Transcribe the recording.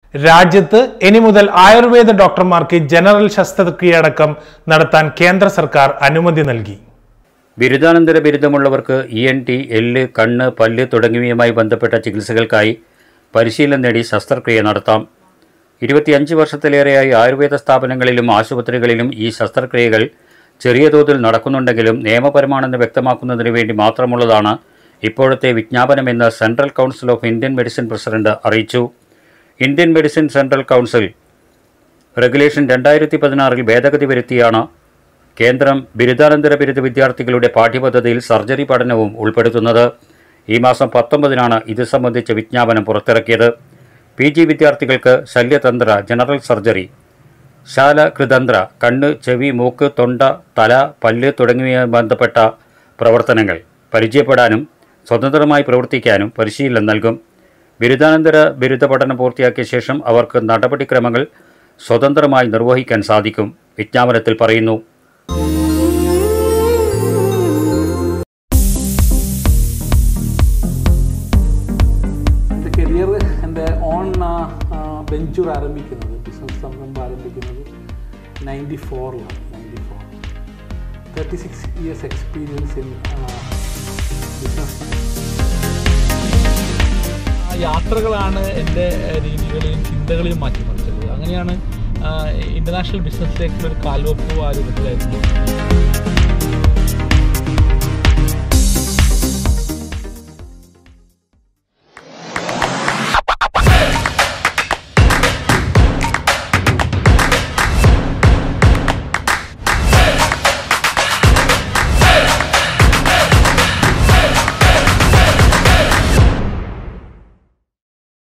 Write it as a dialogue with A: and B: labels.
A: രാജ്യത്ത് ഇനി മുതൽ ആയുർവേദ ഡോക്ടർമാർക്ക് ജനറൽ ശസ്ത്രക്രിയയടക്കം നടത്താൻ കേന്ദ്ര സർക്കാർ അനുമതി നൽകി
B: ബിരുദാനന്തര ബിരുദമുള്ളവർക്ക് ഇ എൻ ടി എല്ല് കണ്ണ് പല്ല് തുടങ്ങിയവയുമായി ബന്ധപ്പെട്ട ചികിത്സകൾക്കായി പരിശീലനം നേടി ശസ്ത്രക്രിയ നടത്താം ഇരുപത്തിയഞ്ച് വർഷത്തിലേറെയായി ആയുർവേദ സ്ഥാപനങ്ങളിലും ആശുപത്രികളിലും ഈ ശസ്ത്രക്രിയകൾ ചെറിയ തോതിൽ നടക്കുന്നുണ്ടെങ്കിലും നിയമപരമാണെന്ന് വ്യക്തമാക്കുന്നതിന് വേണ്ടി മാത്രമുള്ളതാണ് ഇപ്പോഴത്തെ വിജ്ഞാപനമെന്ന് central council of Indian medicine president അറിയിച്ചു Indian medicine central council regulation രണ്ടായിരത്തി പതിനാറിൽ ഭേദഗതി വരുത്തിയാണ് കേന്ദ്രം ബിരുദാനന്തര ബിരുദ വിദ്യാർത്ഥികളുടെ പാഠ്യപദ്ധതിയിൽ സർജറി പഠനവും ഉൾപ്പെടുത്തുന്നത് ഈ മാസം പത്തൊമ്പതിനാണ് ഇത് സംബന്ധിച്ച വിജ്ഞാപനം പുറത്തിറക്കിയത് പി ജി വിദ്യാർത്ഥികൾക്ക് ശല്യതന്ത്ര ജനറൽ സർജറി ശാലകൃതന്ത്ര കണ്ണ് ചെവി മൂക്ക് തൊണ്ട തല പല്ല് തുടങ്ങിയവയുമായി ബന്ധപ്പെട്ട പ്രവർത്തനങ്ങൾ പരിചയപ്പെടാനും സ്വതന്ത്രമായി പ്രവർത്തിക്കാനും പരിശീലനം നൽകും ബിരുദാനന്തര ബിരുദ പഠനം പൂർത്തിയാക്കിയ ശേഷം അവർക്ക് നടപടിക്രമങ്ങൾ സ്വതന്ത്രമായി നിർവഹിക്കാൻ സാധിക്കും വിജ്ഞാപനത്തിൽ പറയുന്നു
C: എൻ്റെ കരിയർ എൻ്റെ ഓൺ വെഞ്ചൂർ ആരംഭിക്കുന്നത് ബിസിനസ് സംരംഭം ആരംഭിക്കുന്നത് നയൻറ്റി ഫോറിലാണ് ninety four thirty six years experience in business
D: ആ യാത്രകളാണ് എൻ്റെ രീതികളെയും ചിന്തകളെയും മാറ്റിമറിച്ചത് അങ്ങനെയാണ് ഇൻ്റർനാഷണൽ ബിസിനസ്സിലേക്കുള്ള ഒരു കാൽവെപ്പ് ആ രൂപത്തിലായിരുന്നു